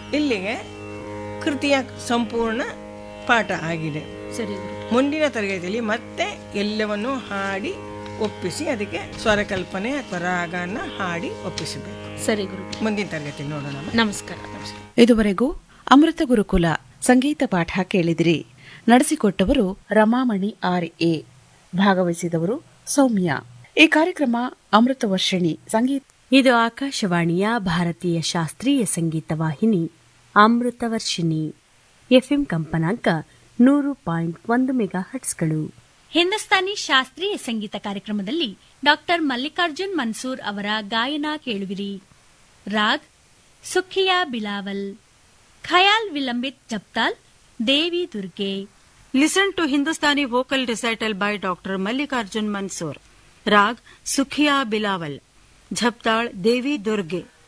ಇಲ್ಲಿಗೆ ಕೃತಿಯ ಸಂಪೂರ್ಣ ಪಾಠ ಆಗಿದೆ ಸರಿ ಗುರು ಮುಂದಿನ ತರಗತಿಯಲ್ಲಿ ಮತ್ತೆ ಎಲ್ಲವನ್ನು ಹಾಡಿ ಒಪ್ಪಿಸಿ ಅದಕ್ಕೆ ಸ್ವರಕಲ್ಪನೆ ಅಥವಾ ರಾಗನ ಹಾಡಿ ಒಪ್ಪಿಸಬೇಕು ಸರಿ ಗುರು ಮುಂದಿನ ತರಗತಿ ನೋಡೋಣ ನಮಸ್ಕಾರ ಇದುವರೆಗೂ ಅಮೃತ ಗುರುಕುಲ ಸಂಗೀತ ಪಾಠ ಕೇಳಿದಿರಿ ನಡೆಸಿಕೊಟ್ಟವರು ರಮಾಮಣಿ ಆರ್ ಎ ಭಾಗವಹಿಸಿದವರು ಸೌಮ್ಯ ಈ ಕಾರ್ಯಕ್ರಮ ಅಮೃತ ವರ್ಷಿಣಿ ಸಂಗೀತ ಇದು ಆಕಾಶವಾಣಿಯ ಭಾರತೀಯ ಶಾಸ್ತ್ರೀಯ ಸಂಗೀತ ವಾಹಿನಿ ಅಮೃತವರ್ಷಿಣಿ ಎಫ್ಎಂ ಕಂಪನಾಂಕ ನೂರು ಪಾಯಿಂಟ್ ಒಂದು ಮೆಗಾ ಹಟ್ಸ್ಗಳು ಹಿಂದೂಸ್ತಾನಿ ಶಾಸ್ತ್ರೀಯ ಸಂಗೀತ ಕಾರ್ಯಕ್ರಮದಲ್ಲಿ ಡಾಕ್ಟರ್ ಮಲ್ಲಿಕಾರ್ಜುನ್ ಮನ್ಸೂರ್ ಅವರ ಗಾಯನ ಕೇಳುವಿರಿ ರಾಗ್ ಸುಖಿಯಾ ಬಿಲಾವಲ್ ಖಯಾಲ್ ವಿಲಂಬಿತ್ ಜಪ್ತಾಲ್ ದೇವಿ Durga Listen to Hindustani vocal recital by Dr. Mallikarjun Mansoor. Rag Sukhiya Bilawal. Jhaptal Devi Durge.